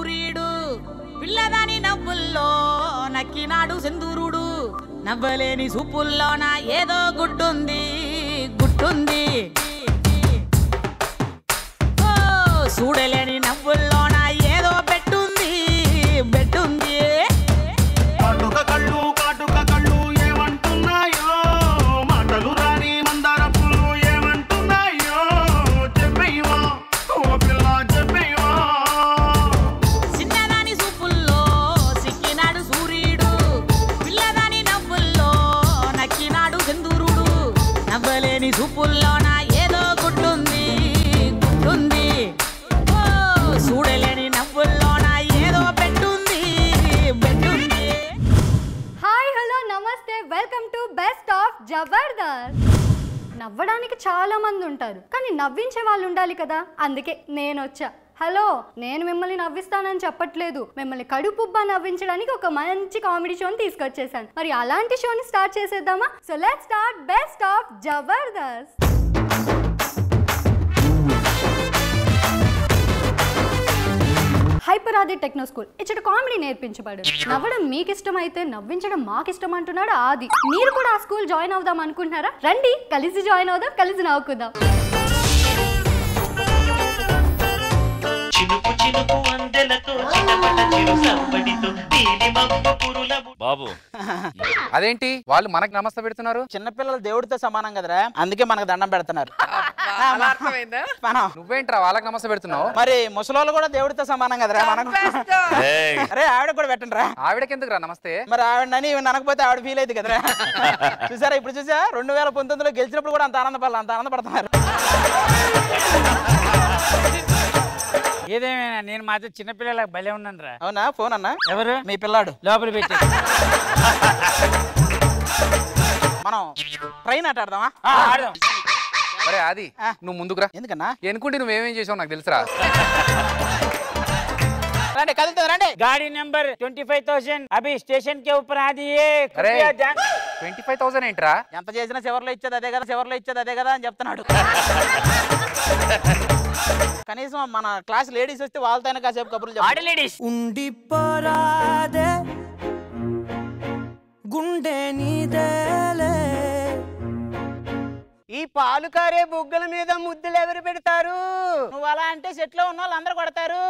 సూర్యుడు పిల్లదాని నవ్వుల్లో నక్కినాడు సింధూరుడు నవ్వలేని సూపుల్లోన ఏదో గుడ్డుంది గుడ్డుంది ఓ, చూడలేని నవ్వుల్లోన ఏదో పెట్టుంది బెట్టుంది కాటుక కళ్ళు కాటుక కళ్ళు ఏమంటున్నాయో మాటలు రాని మందార పూలు ఏమంటున్నాయో చెప్పేయవా ఓ పిల్ల చెప్పేయవా చిన్నదాని సూపుల్లో సిక్కినాడు సూర్యుడు పిల్లదాని నవ్వుల్లో నక్కినాడు సింధూరుడు నవ్వలేని సూపుల్లోన ఏదో గుడ్డుంది గుడ్డుంది ఓ, చూడలేని నవ్వుల్లోన ఏదో పెట్టుంది బెట్టుంది హాయ్ హలో నమస్తే welcome to best of Jabardasth నవ్వడానికి చాలా మంది ఉంటారు కానీ నవ్వించే వాళ్ళు ఉండాలి కదా అందుకే నేను వచ్చా హలో నేను మిమ్మల్ని నవ్విస్తానని చెప్పట్లేదు మిమ్మల్ని కడుపుబ్బా నవ్వించడానికి ఒక మంచి కామెడీ షోని తీసుకొచ్చేసాను మరి అలాంటి షోని స్టార్ట్ చేసేద్దామా so let start best of Jabardasth hyper Aadi techno school ఇచ్చట కామెడీ నేర్పించబడు నవ్వడం మీకు ఇష్టమైతే నవ్వించడం మాకు ఇష్టం అంటున్నాడు ఆది మీరు కూడా ఆ స్కూల్ జాయిన్ అవుదాం అనుకుంటున్నారా రండి కలిసి జాయిన్ అవుదాం కలిసి నవ్వుకుందాం చినుకు చినుకు అందెలతో చిటపట చిరు సవ్వడితో నీలి మబ్బు పురుల బాబు అదేంటి వాళ్ళు మనకి నమస్తే పెడుతున్నారు చిన్నపిల్లలు దేవుడితో సమానం కదరా అందుకే మనకు దండం పెడుతున్నారు అర్థమైందా మనం నువ్వేంట్రా వాళ్ళకి నమస్తే పెడుతున్నావు మరి ముసలోళ్ళు కూడా దేవుడితో సమానం కదరా మనకు ఏయ్, అరే ఆవిడ కూడా పెట్టండి రా ఆవిడకి ఎందుకు రా నమస్తే మరి ఆవిడని ఈవిడ అనకపోతే ఆవిడ ఫీల్ అయింది కదరా చూసారా ఇప్పుడు చూసా రెండు వేల పంతొమ్మిదిలో గెలిచినప్పుడు కూడా అంత ఆనందపడాలి అంత ఆనందపడుతున్నారు ఏదేమైనా నేను మాత్రం చిన్నపిల్లలకు భలే ఉన్నాను రా అవునా ఫోన్ అన్నా ఎవరు మీ పిల్లాడు లోపల పెట్టి మనం ట్రైన్ ఆట ఆడదామా ఆ, ఆడదాం అరే అది నువ్వు ముందుకురా ఎందుకన్నా ఎనుకుంటే నువ్వేమేం చేసావు నాకు తెలుసురా రండి కదులుతుంది రండి गाड़ी नंबर ट्वेंटी फाइव थाउजेंड अभी स्टेशन के ऊपर आ दिए अरे। कृपया ध्यान ట్వంటీ ఫైవ్ థౌసండ్ ఏంట్రా ఎంత చేసినా చివర్లో ఇచ్చేది అదే కదా చివర్లో ఇచ్చేది అదే కదా అని చెప్తున్నాడు కనీసం మన క్లాస్ లేడీస్ వస్తే వాళ్ళతో కాసేపు కబుర్లు చెప్పాలి లేడీస్ ఉండిపోరాదే గుండె నీదేలే ఈ పాలు కారే బుగ్గల మీద ముద్దులు ఎవరు పెడతారు నువ్వు అలా అంటే సెట్లో ఉన్న వాళ్ళు అందరూ కొడతారు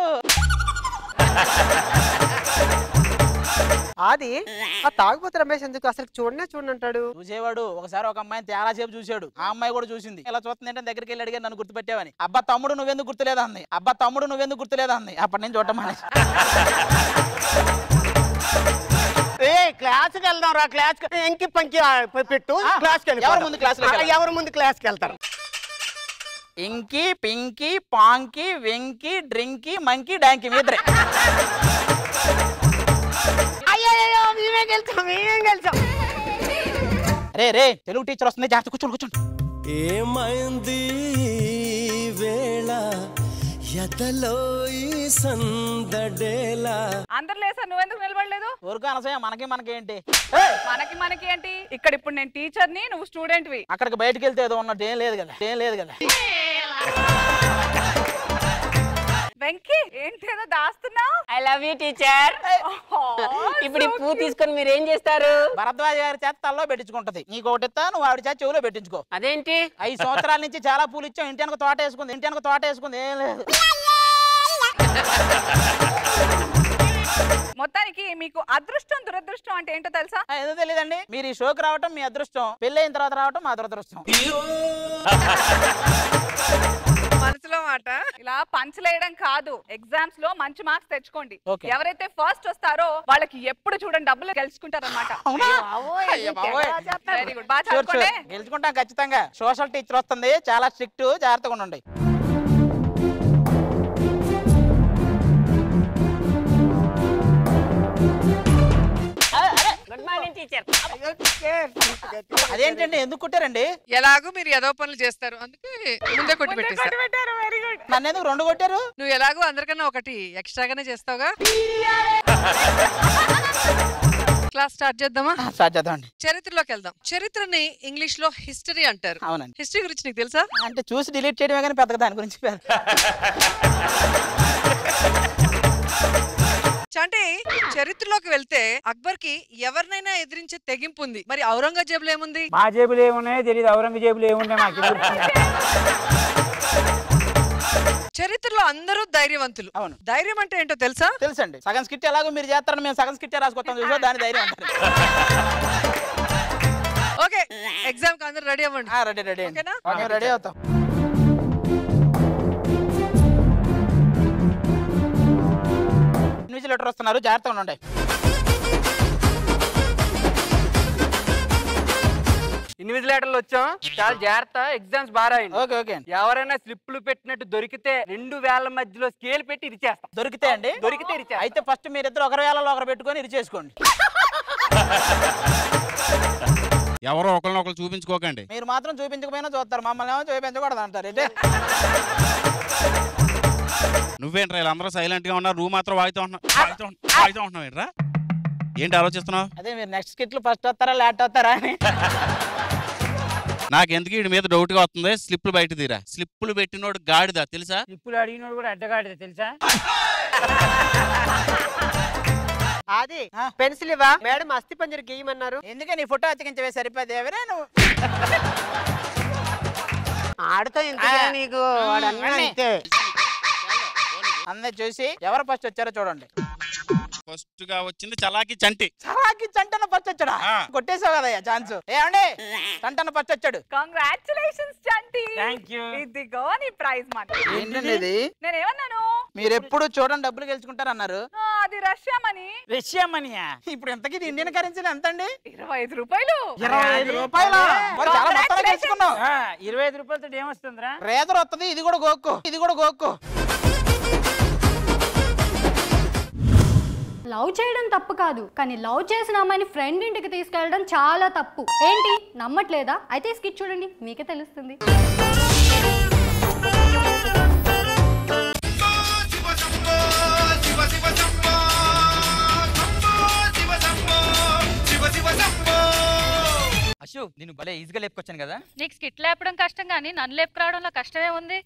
ఆది ఆ తాగుబోతు రమేష్ ఎందుకు అసలు చూడనే చూడంటాడు చూసేవాడు ఒకసారి ఒక అమ్మాయిని తేడా సేపు చూశాడు ఆ అమ్మాయి కూడా చూసింది ఇలా చూస్తుంది అంటే దగ్గరికి వెళ్ళి అడిగారు నన్ను గుర్తుపెట్టావని అబ్బా తమ్ముడు నువ్వెందుకు గుర్తులేదా అంది అబ్బా తమ్ముడు నువ్వెందుకు గుర్తులేదా అంది అప్పటి నుంచి చూడటం మానేసి ఏ క్లాస్కి వెళ్దాం రా క్లాస్ ఎంకి పంకి ఆ, పెట్టు ఆ, క్లాస్కి వెళ్ళి ఎవరు ముందు క్లాస్లోకి వెళ్ళాలి? ఎవరు ముందు క్లాస్కి వెళ్తారు ఇంకి పింకి పాంకి వెంకి డ్రింకి మంకి డాంకి మీ ఇద్దరే అయ్యో మేమే గెలిచాం మేమేం గెలిచాం రే రే తెలుగు టీచర్ వస్తుంది జాగ్రత్త కూర్చోండి కూర్చోండి ఏమైంది ఈ వేళ ఎదలో ఈ సందడేలా అందరు లేసారు నువ్వెందుకు నిలబడలేదు ఊరుకు అనసూయ మనకి మనకేంటి మనకి మనకి ఏంటి ఇక్కడ ఇప్పుడు నేను టీచర్ని నువ్వు స్టూడెంట్వి అక్కడికి బయటికి వెళ్తే ఏదో ఉన్నట్టు ఏం లేదు కదా ఏం లేదు కదా వెంకీ ఏంటి ఏదో దాస్తున్నావు ఐ లవ్ యూ టీచర్ ఇప్పుడు ఈ పువ్వు తీసుకొని మీరు ఏం చేస్తారు భరద్వాజ్ గారి చేత తల్లో పెట్టించుకుంటది నీకు ఒకటి ఇస్తా నువ్వు ఆవిడ చేత చెవులో పెట్టించుకో అదేంటి ఐదు సంవత్సరాల నుంచి చాలా పూలు ఇచ్చాం ఇంటి వెనక తోట వేసుకుంది ఇంటి వెనక తోట వేసుకుంది ఏం లేదు మొత్తానికి మీకు అదృష్టం దురదృష్టం అంటే ఏంటో తెలుసా ఆ, ఏదో తెలియదండి మీరు ఈ షోకి రావటం మీ అదృష్టం పెళ్ళి అయిన తర్వాత రావటం మా దురదృష్టం మనసులో మాట ఇలా పంచలేయడం కాదు ఎగ్జామ్స్ లో మంచి మార్క్స్ తెచ్చుకోండి Okay. ఎవరైతే ఫస్ట్ వస్తారో వాళ్ళకి ఎప్పుడు చూడండి డబ్బులు గెలుచుకుంటారు అనమాట అయ్య బాబోయ్. వెరీ గుడ్ బాగా షూర్, షూర్. చదువుకోండి గెలుచుకుంటాం ఖచ్చితంగా సోషల్ టీచర్ వస్తుంది చాలా స్ట్రిక్ట్ జాగ్రత్తగా ఉండండి గుడ్ మార్నింగ్ టీచర్ అదేంటండి ఎందుకు కుట్టారండి ఎలాగో మీరు ఏదో పనులు చేస్తారు అందుకే ముందే కొట్టి పెట్టేశా పెట్టారు వెరీ గుడ్ నన్ను ఎందుకు రెండు కొట్టారు నువ్వు ఎలాగో అందరికన్నా ఒకటి ఎక్స్ట్రాగానే చేస్తావుగా క్లాస్ స్టార్ట్ చేద్దామా స్టార్ట్ చేద్దామండి చరిత్రలోకి వెళ్దాం చరిత్రని ఇంగ్లీష్ లో హిస్టరీ అంటారు అవునండి హిస్టరీ గురించి నీకు తెలుసా అంటే చూసి డిలీట్ చేయడమే కానీ పెద్దగా దాని గురించి పెద్ద- అంటే చరిత్రలోకి వెళ్తే అక్బర్ కి ఎవరినైనా ఎదిరించే తెగింపు ఉంది మరి ఔరంగజేబులో ఏముంది మా జేబులు ఏమున్నాయో తెలియదు ఔరంగజేబులు ఏమున్నాయి మాకు చరిత్రలో అందరూ ధైర్యవంతులు అవును ధైర్యం అంటే ఏంటో తెలుసా తెలుసండి సగం స్కిట్ ఎలాగో మీరు చేస్తారని మేము సగం స్కిట్ రాసుకొస్తాం చూసా దాని ధైర్యం అంటారు ఓకే ఎగ్జామ్ కి అందరూ రెడీ అవ్వండి రెడీ రెడీ ఓకేనా మేము రెడీ అవుతాం ఇన్విజిలేటర్ వస్తున్నారు జాగ్రత్తగా ఉండండి ఇన్విజిలేటర్లు వచ్చాం చాలా జాగ్రత్త ఎగ్జామ్స్ బాగా రాయండి ఓకే ఓకే ఎవరైనా స్లిప్లు పెట్టినట్టు దొరికితే రెండు వేల మధ్యలో స్కేల్ పెట్టి ఇరిచేస్తాం దొరికితే అండి దొరికితే ఇరిచేస్తాం అయితే ఫస్ట్ మీరిద్దరు ఒకరి వేళలో ఒకరు పెట్టుకొని ఇది చేసుకోండి ఎవరో ఒకరినొకరు చూపించుకోకండి మీరు మాత్రం చూపించకపోయినా చూస్తారు మమ్మల్ని ఏమో చూపించకూడదు అంటారు ఏంటి నువ్వేంట్రా వీళ్ళందరూ సైలెంట్ గా ఉన్నారు నువ్వు మాత్రం వాయితో ఉంటున్నావు వాయితో ఉంటున్నావు, వాయితో ఉంటున్నావు ఏంట్రా ఏంటి ఆలోచిస్తున్నావు అదే మీరు నెక్స్ట్ స్కిట్లు ఫస్ట్ వస్తారా లేట్ వస్తారా అని నాకు ఎందుకు వీడి మీద డౌట్ గా వస్తుంది స్లిప్లు బయట తీరా స్లిప్లు పెట్టినోడు గాడిదా తెలుసా ఇప్పుడు అడిగినోడు కూడా అడ్డగాడిద తెలుసా అది పెన్సిల్ ఇవ్వా మేడం అస్థి పంజరు గీయమన్నారు ఎందుకే నీ ఫోటో అతికించవే సరిపోతే ఎవరే నువ్వు ఆడుతో ఇంతకే నీకు వాడు అన్నీ అంతే అందరు చూసి ఎవరు ఫస్ట్ వచ్చారో చూడండి ఫస్ట్ గా వచ్చింది చలాకి చంటి చలాకి చంటన ఫస్ట్ వచ్చాడా కొట్టేసావు కదయ్యా ఛాన్స్ ఏమండి చంటన ఫస్ట్ వచ్చాడు కంగ్రాచులేషన్స్ చంటి Thank you. ఇదిగో నీ ప్రైజ్ మాట ఏంటండి ఇది నేను ఏమన్నాను మీరు ఎప్పుడు చూడండి డబ్బులు గెలుచుకుంటారు అన్నారు ఆ, అది రష్యా మనీ రష్యా మనీయా ఇప్పుడు ఎంతకి ఇది ఇండియన్ కరెన్సీ ఎంత అండి ఇరవై ఐదు రూపాయలు ఇరవై ఐదు రూపాయల చాలా మొత్తంగా గెలుచుకున్నావు ఇరవై ఐదు రూపాయలతో ఏమొస్తుందిరా రేదర్ వస్తుంది ఇది కూడా గోక్కు ఇది కూడా గోక్కు లవ్ చేయడం తప్పు కాదు కానీ లవ్ చేసిన అమ్మాయిని ఫ్రెండ్ ఇంటికి తీసుకెళ్ళడం చాలా తప్పు ఏంటి నమ్మట్లేదా అయితే స్కిట్ చూడండి మీకే తెలుస్తుంది అశు నేను భలే ఈజీగా లేపుకొచ్చాను కదా నీకు స్కిట్ లేపడం కష్టం కానీ నన్ను లేపుకురావడంలో కష్టమే ఉంది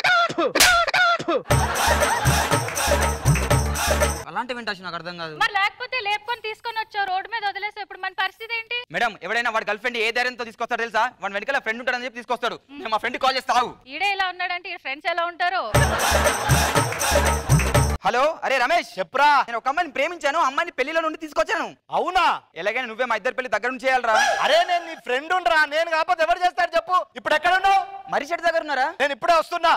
అలాంటివి ఏంటి అశు నాకు అర్థం కాదు మరి లేకపోతే లేపుకొని తీసుకొని వచ్చావు రోడ్డు మీద వదిలేసి ఇప్పుడు మన పరిస్థితి ఏంటి మేడం ఎవడైనా వాడి గర్ల్ ఫ్రెండ్ ఏ ధైర్యంతో తీసుకొస్తాడు తెలుసా వాడి వెనకాల ఫ్రెండ్ ఉంటాడని చెప్పి తీసుకొస్తాడు నేను మా ఫ్రెండ్ కాల్ చేస్తావు ఈడే ఇలా ఉన్నాడంటే ఈ ఫ్రెండ్స్ ఎలా ఉంటారు హలో అరే రమేష్ చెప్పురా నేను ఒక అమ్మాయిని ప్రేమించాను అమ్మాయిని పెళ్లిలో నుండి తీసుకొచ్చాను అవునా ఎలాగైనా నువ్వే మా ఇద్దరు పెళ్లి దగ్గర నుంచి చేయాలరా అరే నేను నీ ఫ్రెండ్ ఉండరా నేను కాకపోతే ఎవరు చేస్తాడు చెప్పు ఇప్పుడు ఎక్కడ ఉన్నావు మరి చెట్టు దగ్గర ఉన్నారా నేను ఇప్పుడే వస్తున్నా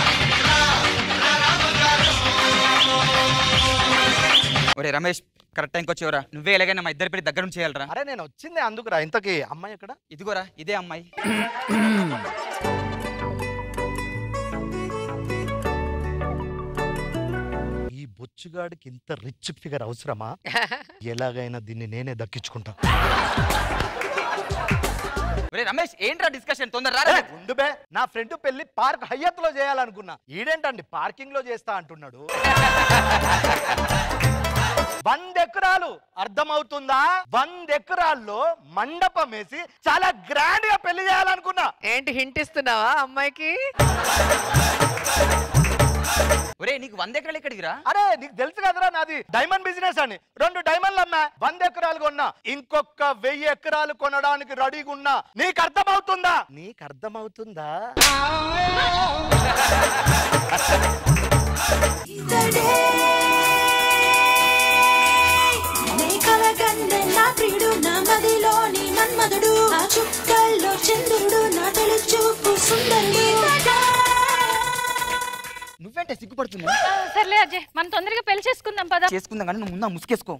ఒరే రమేష్ కరెక్ట్ టైంకి వచ్చేవరా నువ్వే ఎలాగైనా మా ఇద్దరు పెళ్లి దగ్గర నుంచి చేయాలరా అరే నేను వచ్చింది అందుకురా ఇంతకి అమ్మాయి ఎక్కడ ఇదిగోరా ఇదే అమ్మాయి ఈ బొచ్చుగాడికి ఇంత రిచ్ ఫిగర్ అవసరమా ఎలాగైనా దీన్ని నేనే దక్కించుకుంటా ఒరే రమేష్ ఏంట్రా డిస్కషన్ తొందర ఏ, ఉండు బే నా ఫ్రెండ్ పెళ్లి పార్క్ హయ్యత్ లో చేయాలనుకున్నా ఈడేంటండి పార్కింగ్ లో చేస్తా అంటున్నాడు వంద ఎకరాలు అర్థమవుతుందా వంద ఎకరాల్లో మండపం వేసి చాలా గ్రాండ్ గా పెళ్లి చేయాలనుకున్నా ఏంటి హింట్ ఇస్తున్నావా అమ్మాయికి ఒరే నీకు వంద ఎకరాలు ఎక్కడికి రా అరే నీకు తెలుసు కదరా నాది డైమండ్ బిజినెస్ అని రెండు డైమండ్లు అమ్మా వంద ఎకరాలు కొన్నా ఇంకొక వెయ్యి ఎకరాలు కొనడానికి రెడీగా ఉన్నా నీకు అర్థమవుతుందా నీకు అర్థమవుతుందా మేకల గండె నా ప్రియుడు నా మదిలోని మన్మధుడు ఆ చుక్కల్లో చంద్రుడు నా తొలి చూపు సుందరుడు నువ్వేంటే సిగ్గుపడుతున్నా సర్లే అజయ్ మనం తొందరగా పెళ్లి చేసుకుందాం పద చేసుకుందాం కానీ నువ్వు ముందు ఆ ముసుకేసుకో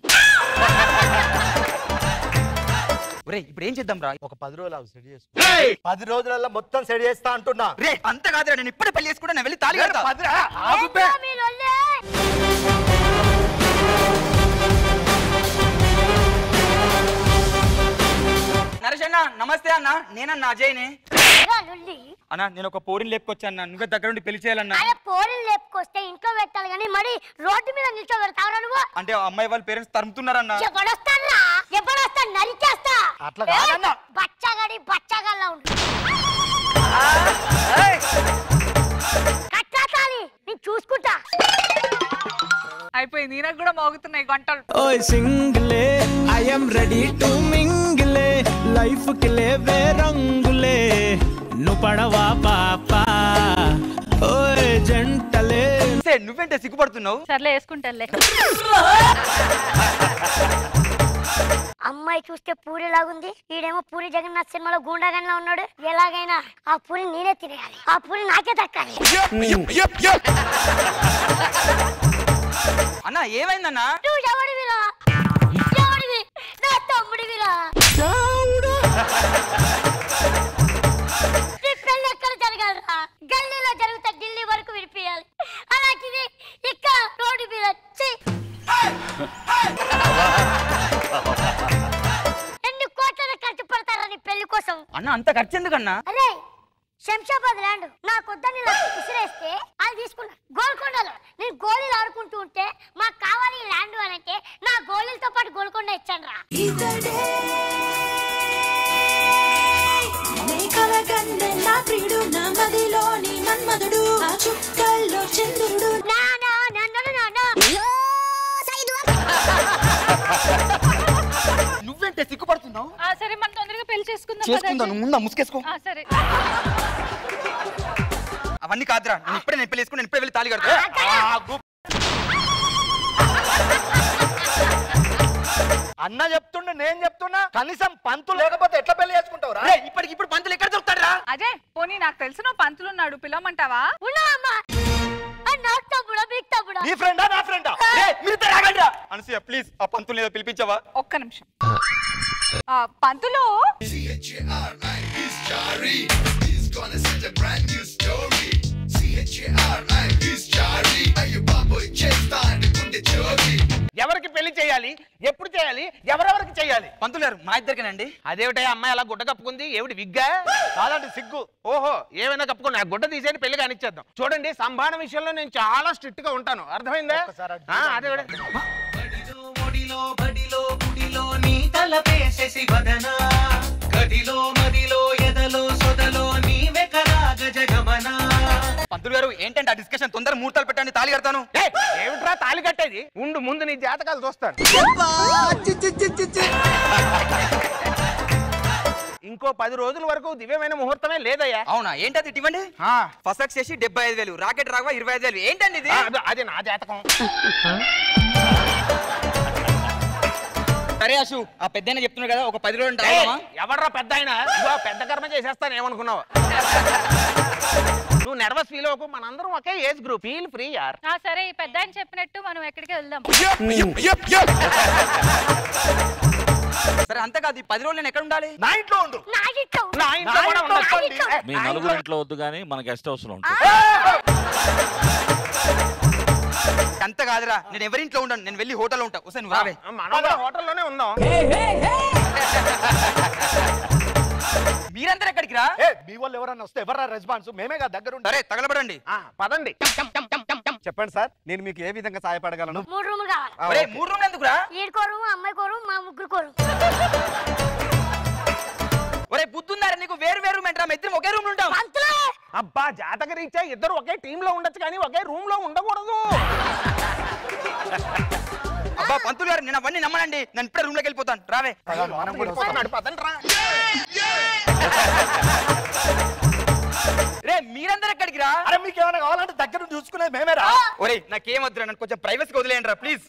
ఒరే ఇప్పుడు ఏం చేద్దాం రా ఒక పది రోజులు సెట్ చేసుకో పది రోజులలో మొత్తం సెట్ చేస్తా అంటున్నా రే అంత కాదురా నేను ఇప్పుడే పెళ్లి చేసుకుంటా నేను వెళ్ళి తాళి కడతా. పదిరా, ఆగు బే. నరేష్ అన్న నమస్తే అన్న నేనన్న అజయ్ని అన్న నేను ఒక పోరిని లేపుకొచ్చాను నువ్వే దగ్గర నుండి పెళ్లి చేయాలన్నా అరే పోరీలు లేపుకొస్తే ఇంట్లో పెట్టాలి కానీ మరి రోడ్డు మీద నిల్చోబెడతావురా నువ్వు అంటే ఆ అమ్మాయి వాళ్ళ పేరెంట్స్ తరుముతున్నారన్న ఎప్పుడొస్తారా ఎప్పుడొస్తా నరికేస్తా అట్లా కాదన్న. ఏ, బచ్చగాడి బచ్చగాళ్ళ ఉండు కట్టా తాళి నేను చూసుకుంటా అయిపోయింది ఈయనకు కూడా మోగుతున్నాయి గంటలు ఓయ్ సింగిలే ఐఎమ్ రెడీ టు మింగిలే లైఫ్ కి లేవే రంగులే నువ్వు పడవా పాపా ఓయ్ జంటలే నువ్వేంటే సిగ్గుపడుతున్నావు సర్లే వేసుకుంటాలే అమ్మాయి చూస్తే పూరి లాగుంది ఈడేమో పూరి జగన్నాథ్ సినిమాలో గూండాగన్లా ఉన్నాడు ఎలాగైనా ఆ పూరి నేనే తినేయాలి ఆ పూరి నాకే దక్కాలి అన్న ఏమైందన్నా నువ్వు ఎవడివిరా ఎవడివి నా తమ్ముడివిరా నీ పెళ్ళి ఎక్కడ జరగాలరా గల్లీలో జరిగితే ఢిల్లీ వరకు విడిపియాలి అలాంటిది ఇక్కడ రోడ్డు మీద ఛీ! ఎన్ని కోట్ల ఖర్చు పెడతారా నీ పెళ్లి కోసం అన్న అంత ఖర్చు ఎందుకన్నా అరే శంషాబాద్ ల్యాండ్ నాకు వద్దని లక్ష విసిరేస్తే అది తీసుకున్నా గోల్కొండలో నేను గోళీలు ఆడుకుంటూ ఉంటే మాకు కావాలి ఈ ల్యాండ్ అని అంటే నా గోళీలతో పాటు గోల్కొండ ఇచ్చాను రా కలగందే నా ప్రియుడు నా మదిలోని మన్మధుడు ఆ చుక్కల్లో చంద్రుడు నా నా నా నా నా నా నువ్వేంటే సిగ్గుపడుతున్నావు ఆ, సరే మనం తొందరగా పెళ్లి చేసుకుందాం చేసుకుందాం పదండి. నువ్వు ముందా ముసుకేసుకో ఆ, సరే అవన్నీ కాదురా నేను ఇప్పుడే నేను పెళ్లి చేసుకుని నేను ఇప్పుడే వెళ్ళి తాళి కడతా అన్న చెప్తుండే నేను చెప్తున్నా కనీసం పంతులు లేకపోతే ఎట్లా పెళ్లి చేసుకుంటావు రా ఇప్పటికి ఇప్పుడు పంతులు ఎక్కడ దొరుకుతాడు అజయ్ పోనీ నాకు తెలిసిన ఓ పంతులు ఉన్నాడు పిలవమంటావా ఉన్నావమ్మా నా తమ్ముడా మీకు తమ్ముడా నీ ఫ్రెండా నా ఫ్రెండా మీరు తాగండిరా అనసూయ ప్లీజ్ ఆ పంతులు ఏదో పిలిపించవా ఒక్క నిమిషం ఆ, పంతులు ఎవరికి పెళ్లి చేయాలి ఎప్పుడు చేయాలి ఎవరెవరికి చేయాలి పంతులు గారు మా ఇద్దరికేనండి అదేమిటా అమ్మాయి అలా గుడ్డ కప్పుకుంది ఏమిటి విగ్గా కాదండి సిగ్గు ఓహో ఏమైనా కప్పుకుని ఆ గుడ్డ తీసేది పెళ్లి కానిచ్చేద్దాం చూడండి సంభాషణ విషయంలో నేను చాలా స్ట్రిక్ట్ గా ఉంటాను అర్థమైందా ఆ, అదే కూడా. ఒడిలో బడిలో గుడిలో నీ తలపేసేసి వదన గదిలో మదిలో ఎదలో సొదలో నీవే కదా గజగమన పంతులు గారు ఏంటంటే ఆ డిస్కషన్ తొందర ముహూర్తాలు పెట్టండి తాళి కడతాను ఏయ్, ఏమిట్రా తాళి కట్టేది ఉండు ముందు నీ జాతకాలు చూస్తాను ఇంకో పది రోజుల వరకు దివ్యమైన ముహూర్తమే లేదయ్యా అవునా ఏంటది ఇవ్వండి ఫస్ట్ చేసి డెబ్బై ఐదు వేలు రాకెట్ రాగా ఇరవై ఐదు వేలు ఏంటండి ఇది ఆ, అది- అది నా జాతకం సరే అశు ఆ పెద్ద చెప్తున్నాడు కదా ఒక పది రోజులు ఏయ్, తాగుదామా? ఎవడ్రా పెద్ద ఆయన ఇదిగో పెద్ద కర్మ చేసేస్తాను ఏమనుకున్నావు నువ్వు నర్వస్ ఫీల్ అవ్వకు మనందరం ఒకే ఏజ్ గ్రూప్ ఫీల్ ఫ్రీ యార్ ఆ, సరే ఈ పెద్ద ఆయన చెప్పినట్టు మనం ఎక్కడికి వెళ్దాం సరే అంతే కాదు ఈ పది రోజులు నేను ఎక్కడ ఉండాలి నా ఇంట్లో ఉండు నా ఇంట్లో నా ఇంట్లో కూడా ఉండొచ్చండి. మీ నలుగురు ఇంట్లో వద్దు కానీ మన గెస్ట్ హౌస్ లో ఉంటుంది అంత కాదురా నేను ఎవరింట్లో ఉండను నేను వెళ్ళి హోటల్లో ఉంటా వస్తే నువ్వు రావే మనం కూడా హోటల్లోనే ఉందాం మీరందరూ ఎక్కడికి రా ఏ మీ వాళ్ళు ఎవరన్నా వస్తే ఎవరా రెస్పాన్స్ మేమే కదా దగ్గర సరే తగలబడండి పదండి చెప్పండి సార్ నేను మీకు ఏ విధంగా సహాయపడగలను మూడు రూములు కావాలి ఆ, ఒరేయ్, ఓకే. మూడు రూమ్లు ఎందుకు రా ఈడుకోరు అమ్మాయి కోరు మా ముగ్గురు కోరు ఒరే బుద్ధున్నారా నీకు వేరు వేరు రూమ్ ఏంట్రా ఇద్దరు ఒకే రూమ్ ఉంటాం అబ్బా జాతక రీత్యా ఇద్దరు ఒకే టీమ్ లో ఉండొచ్చు కానీ ఒకే రూమ్ లో ఉండకూడదు అబ్బా పంతులు గారు నేను అవన్నీ నమ్మనండి నేను ఇప్పుడే రూమ్ లోకి వెళ్ళిపోతాను రావే మనం కూడా పదండి, పదండి రా. రే మీరందరూ ఎక్కడికి రా అరే మీకు ఏమైనా కావాలంటే దగ్గర నుండి చూసుకునేది మేమే రా ఒరే నాకేం వద్దురా నన్ను కొంచెం ప్రైవసీగా వదిలేయండి రా ప్లీజ్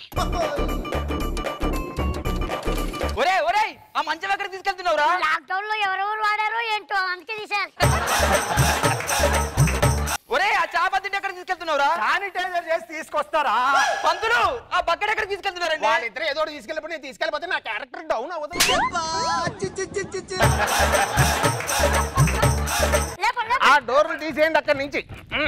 ఒరే ఒరే ఆ మంచం ఎక్కడ తీసుకెళ్తున్నావురా లాక్డౌన్ లో ఎవరెవరు వాడారో ఏంటో అందుకే తీసారు ఒరే ఆ చాపత్తిని ఎక్కడ తీసుకెళ్తున్నావురా శానిటైజర్ చేసి తీసుకొస్తారా పంతులు ఆ బకెట్ ఎక్కడ తీసుకెళ్తున్నారండి వాళ్ళిద్దరు ఏదో ఒకటి తీసుకెళ్ళిపోయి నేను తీసుకెళ్ళిపోతే నా క్యారెక్టర్ డౌన్ అవ్వదు ఆ డోర్లు తీసేయండి అక్కడి నుంచి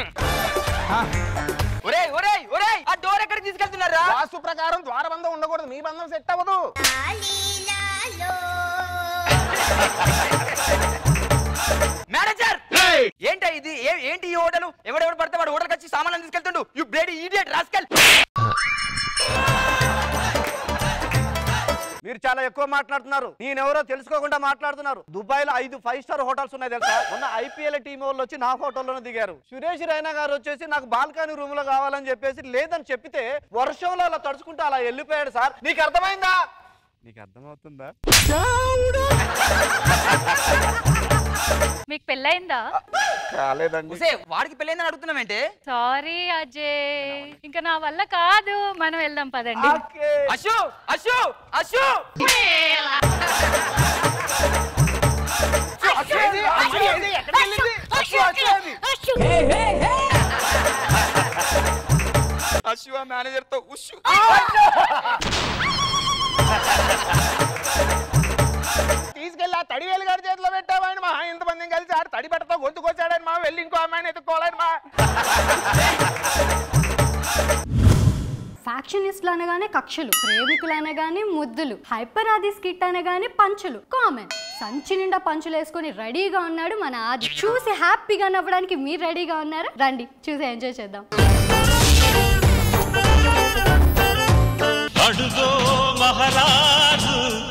ఒరే ఒరే ఒరే ఆ డోర్ ఎక్కడ తీసుకెళ్తున్నారా వాస్తు ప్రకారం ద్వారబంధం ఉండకూడదు మీ బంధం సెట్ అవ్వదు మేనేజర్ ఏంటా ఇది ఏ- ఏంటి ఈ హోటల్ ఎవడెవడు పడితే వాడు హోటల్కి వచ్చి సామాన్లు తీసుకెళ్తుండు యు బ్లేడీ ఈడియట్ రాస్కల్ మీరు చాలా ఎక్కువ మాట్లాడుతున్నారు నేనెవరో తెలుసుకోకుండా మాట్లాడుతున్నారు దుబాయ్ లో ఐదు ఫైవ్ స్టార్ హోటల్స్ ఉన్నాయి తెలుసా మొన్న ఐపీఎల్ టీం వాళ్ళు వచ్చి నా హోటల్లోనే దిగారు సురేష్ రైనా గారు వచ్చేసి నాకు బాల్కనీ రూమ్ లో కావాలని చెప్పేసి లేదని చెప్పితే వర్షంలో అలా తడుచుకుంటూ అలా వెళ్ళిపోయాడు సార్ నీకు అర్థమైందా నీకు అర్థమవుతుందా మీకు పెళ్ళయిందా కాలేదండి వాడికి పెళ్ళైందని అడుగుతున్నామేంటి సారీ అజయ్ ఇంకా నా వల్ల కాదు మనం వెళ్దాం పదండి అశు అశు అశు అశు ఆ మేనేజర్ తో ఉషు తీసుకెళ్ళి ఆ తడివేలు గారి చేతిలో పెట్టామని మా ఇంతమందిని కలిసి ఆడు తడి పెట్టతో గొంతుకొచ్చాడని మా వెళ్ళి ఇంకో అమ్మాయిని ఎత్తుకోవాలని మా ఫ్యాక్షనిస్టులు అనగానే కక్షలు ప్రేమికులు అనగానే ముద్దులు హైపర్ ఆది స్కిట్ అనగానే పంచులు కామన్ సంచి నిండా పంచులు వేసుకొని రెడీగా ఉన్నాడు మన ఆది చూసి హ్యాపీగా నవ్వడానికి మీరు రెడీగా ఉన్నారా రండి చూసి ఎంజాయ్ చేద్దాం అడుగో మహారాజు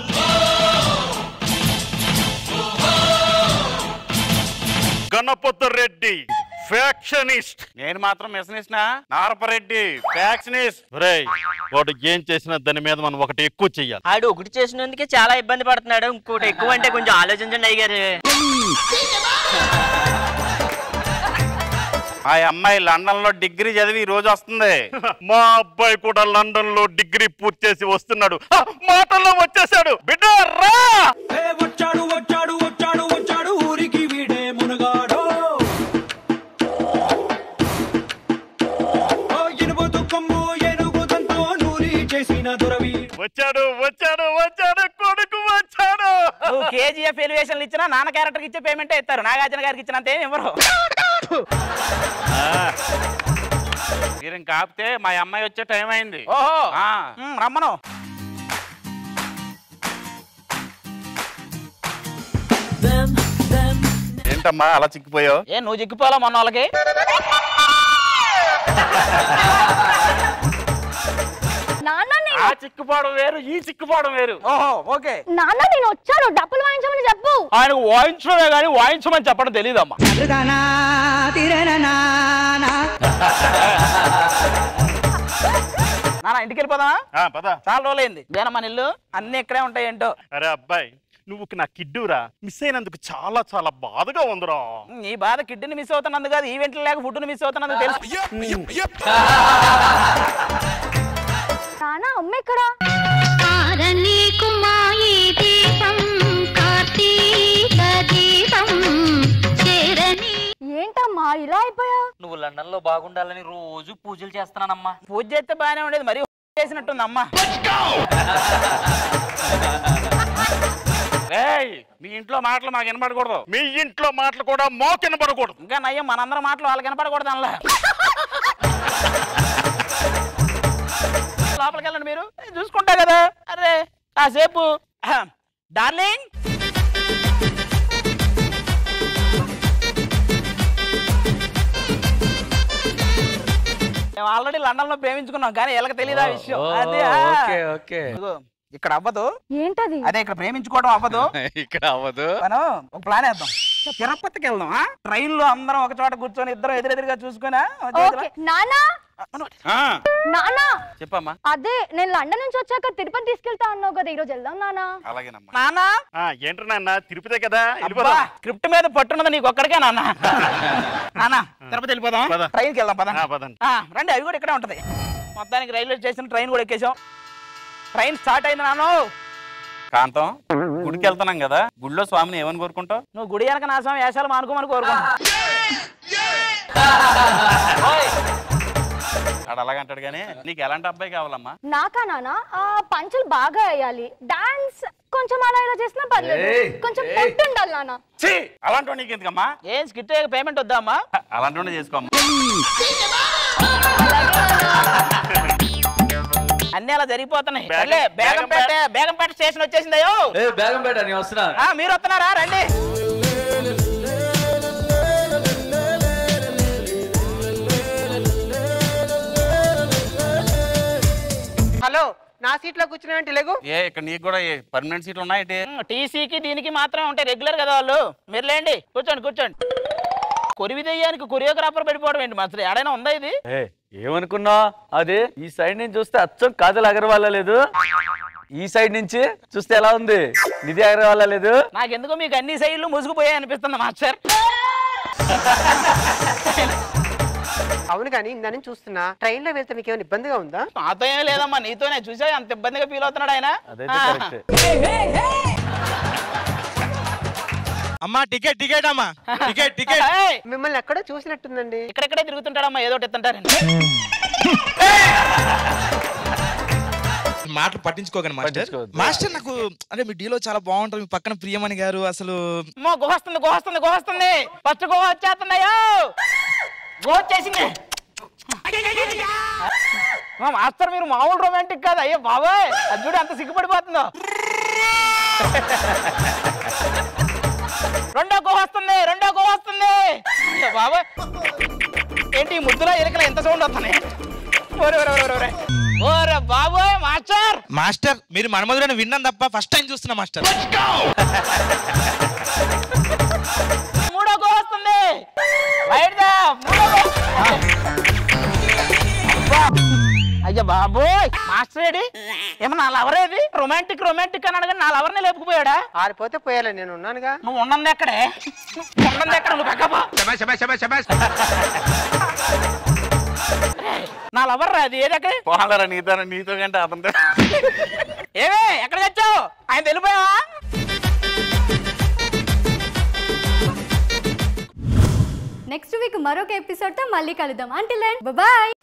గణపతి రెడ్డి ఫ్యాక్షనిస్ట్ నేను మాత్రం మెసనిస్ట్నా నారపరెడ్డి ఫ్యాక్షనిస్ట్ రేయ్ వాడు ఏం చేసినా దాని మీద మనం ఒకటి ఎక్కువ చెయ్యాలి ఆడు ఒకటి చేసినందుకే చాలా ఇబ్బంది పడుతున్నాడు ఇంకోటి ఎక్కువ అంటే కొంచెం ఆలోచించండి అయ్యారు ఆ అమ్మాయి లండన్ లో డిగ్రీ చదివి ఈ రోజు వస్తుంది మా అబ్బాయి కూడా లండన్ లో డిగ్రీ పూర్తి చేసి వస్తున్నాడు ఆ, మాటల్లో వచ్చేసాడు బిడ్డ రా వచ్చాడు వచ్చాడు వచ్చాడు వచ్చాడు ఊరికి వీడే మునగాడో ఓ ఇనుము దుఃఖము ఏనుగు దంతో నూరి చేసిన దురవి వచ్చాడు వచ్చాడు వచ్చాడు కొడుకు వచ్చాడు నువ్వు కేజీఎఫ్ ఎలివేషన్లు ఇచ్చినా నాన్న క్యారెక్టర్ ఇచ్చే పేమెంట్ ఇస్తారు నాగార్జున గారికి ఇచ్చినంత ఏమి ఇవ్వరు మీరు ఇంకా ఆపితే మా అమ్మాయి వచ్చే టైం అయింది ఓహో ఆ. మ్, రమ్మను ఏంటమ్మా అలా చిక్కిపోయావు ఏ నువ్వు చిక్కిపోవాలా మొన్న వాళ్ళకి నాన్న నేను ఆ చిక్కుపోవడం వేరు ఈ చిక్కుపోవడం వేరు ఓహో ఓకే నాన్న నేను వచ్చాను డబ్బులు వాయించమని చెప్పు ఆయనకు వాయించడమే కానీ వాయించమని చెప్పడం తెలియదమ్మా నాన్న ఇంటికి వెళ్ళిపోదామా పద చాలా రోజులైంది ఇదేనా మన ఇల్లు అన్ని ఇక్కడే ఉంటాయి ఏంటో అరే అబ్బాయి నువ్వు నా కిడ్డురా మిస్ అయినందుకు చాలా చాలా బాధగా ఉందిరా నీ బాధ కిడ్నీని మిస్ అవుతున్నందుకు కాదు ఈవెంట్లు లేక ఫుడ్ మిస్ అవుతున్నందుకు తెలుసు నాన్న అమ్మ ఎక్కడ ఏంటమ్మా ఇలా అయిపోయా నువ్వు లండన్ లో బాగుండాలని రోజు పూజలు చేస్తున్నానమ్మా పూజ చేస్తే బాగానే ఉండేది మరి చేసినట్టుంది అమ్మ ఏయ్ మీ ఇంట్లో మాటలు మాకు వినపడకూడదు మీ ఇంట్లో మాటలు కూడా మోక వినపడకూడదు ఇంకా నయ్యం మనందరం మాటలు వాళ్ళకి వినపడకూడదు అనలా లోపలికి వెళ్ళండి మీరు చూసుకుంటా కదా అరే కాసేపు డార్లింగ్ మేము ఆల్రెడీ లండన్ లో ప్రేమించుకున్నాం కానీ వీళ్ళకి తెలియదు ఆ విషయం అదే ఆ. ఓకే ఓకే ఇదిగో, ఇక్కడ అవ్వదు ఏంటది అదే ఇక్కడ ప్రేమించుకోవడం అవ్వదు ఇక్కడ అవ్వదు మనం ఒక ప్లాన్ వేద్దాం తిరుపతికి వెళ్దాం ట్రైన్ లో అందరం ఒక చోట కూర్చొని ఇద్దరు ఎదురెదురుగా చూసుకున్నా ఓకే నానా నానా చెప్పమ్మా అదే నేను లండన్ నుంచి వచ్చాక తిరుపతి తీసుకెళ్తా అన్నావు కదా ఈరోజు వెళ్దాం నానా అలాగేనమ్మా నానా ఏంట్రా నాన్న తిరుపతే కదా అబ్బా, వెళ్ళిపోదాం స్క్రిప్ట్ మీద పట్టున్నది నీకు ఒక్కడికే నాన్న నాన్న తిరుపతి వెళ్ళిపోదాం పద. ట్రైన్కి వెళ్దాం పద ఆ, పదండి. ఆ, రండి అవి కూడా ఇక్కడే ఉంటది మొత్తానికి రైల్వే స్టేషన్ ట్రైన్ కూడా ఎక్కేసాం ట్రైన్ స్టార్ట్ అయింది నాను కాంతం గుడికి వెళ్తున్నాం కదా గుడిలో స్వామిని ఏమని కోరుకుంటావు నువ్వు గుడి వెనక నా స్వామి వేషాలు మానుకోమని కోరుకుంటా ఆడు అలాగంటాడు కానీ నీకు ఎలాంటి అబ్బాయి కావాలమ్మా నాకా నానా ఆ పంచులు బాగా వేయాలి డాన్స్ కొంచెం అలా ఇలా చేసినా పర్లేదు ఏయ్, కొంచెం ఏయ్. పొట్టు ఉండాలి నాన్న ఛీ అలాంటి నీకు ఎందుకమ్మా ఏం స్కిట్ పేమెంట్ వద్దా అమ్మా అలాంటి చేసుకోమ్మా అన్ని అలా జరిగిపోతున్నాయి బేగం- సర్లే, బేగంపేట బేగంపేట స్టేషన్ వచ్చేసిందయ్యో ఏ బేగం పేట నేను వస్తున్నా ఆ, మీరు వస్తున్నారా రండి హలో నా సీట్ లో కూర్చున్నావంటే లేగు ఏ ఇక్కడ నీకు కూడా పర్మనెంట్ సీట్లు ఉన్నాయంటే టీసీకి దీనికి మాత్రమే ఉంటాయి రెగ్యులర్ కదా వాళ్ళు మీరు లేండి కూర్చోండి కూర్చోండి కొరివి దెయ్యానికి కొరియోగ్రాఫర్ పడిపోవడం ఏంటి అసలు ఏడైనా ఉందా ఇది ఏ ఏమనుకున్నా అది ఈ సైడ్ నుంచి చూస్తే అచ్చం కాజల్ అగర్వాల్ లేదు ఈ సైడ్ నుంచి చూస్తే ఎలా ఉంది నిధి అగర్వాల్ లేదు నాకెందుకో మీకు అన్ని సైడ్లు ముసుగుపోయాయి అనిపిస్తుంది మాస్టర్ అవును కానీ ఇందా నుంచి చూస్తున్నా ట్రైన్ లో వెళ్తే మీకు ఏమైనా ఇబ్బందిగా ఉందా నాతో ఏం లేదమ్మా నీతోనే చూసా అంత ఇబ్బందిగా ఫీల్ అవుతున్నాడు ఆయన అదైతే కరెక్ట్ అమ్మా టికెట్ టికెట్ అమ్మా టికెట్ టికెట్ ఏయ్! మిమ్మల్ని ఎక్కడో చూసినట్టుందండి ఇక్కడెక్కడే తిరుగుతుంటాడమ్మా ఏదో ఒకటి ఎత్తుంటారని మాటలు పట్టించుకోకండి మాస్టర్ మాస్టర్ నాకు అంటే మీ డీలో చాలా బాగుంటుంది మీ పక్కన ప్రియమణి గారు అసలు అమ్మో గుహ వస్తుంది గుహ వస్తుంది గుహ వస్తుంది ఫస్ట్ గుహ వచ్చేస్తున్నాయో గుహ వచ్చేసింది మా మాస్టర్ మీరు మామూలు రొమాంటిక్ కాదు అయ్యో బాబాయ్ అది చూడు అంత సిగ్గుపడిపోతుందో రెండో గుహ వస్తుంది రెండో గుహ వస్తుంది అయ్యో బాబాయ్ ఏంటి ఈ ముద్దులో ఎలుకల ఎంత సౌండ్ వస్తున్నాయి ఓరే ఓరే ఓరే ఓరే ఓరే బాబోయ్ మాస్టర్ మాస్టర్ మీరు మనమధురని విన్నాం తప్ప ఫస్ట్ టైం చూస్తున్నా మాస్టర్ మూడో గో వస్తుంది రైట్ దా మూడో గో అబ్బా. అయ్యా బాబోయ్ మాస్టర్ ఏడి ఏమన్నా నా లవర్ ఏది రొమాంటిక్ రొమాంటిక్ అని అడగని నా లవర్నే లేపుకుపోయాడా ఆరిపోతే పోయాలి నేను ఉన్నానుగా నువ్వు ఉన్నది ఎక్కడే నువ్వు ఉన్నది ఎక్కడ నువ్వు పక్కపా నా లవర్ రా అది ఏది ఎక్కడ పోహాలరా నీతో నీతో కంటే అతనితో ఏవే ఎక్కడ తెచ్చావు ఆయన వెళ్ళిపోయావా నెక్స్ట్ వీక్ మరొక ఎపిసోడ్తో మళ్ళీ కలుద్దాం అంటే బాయ్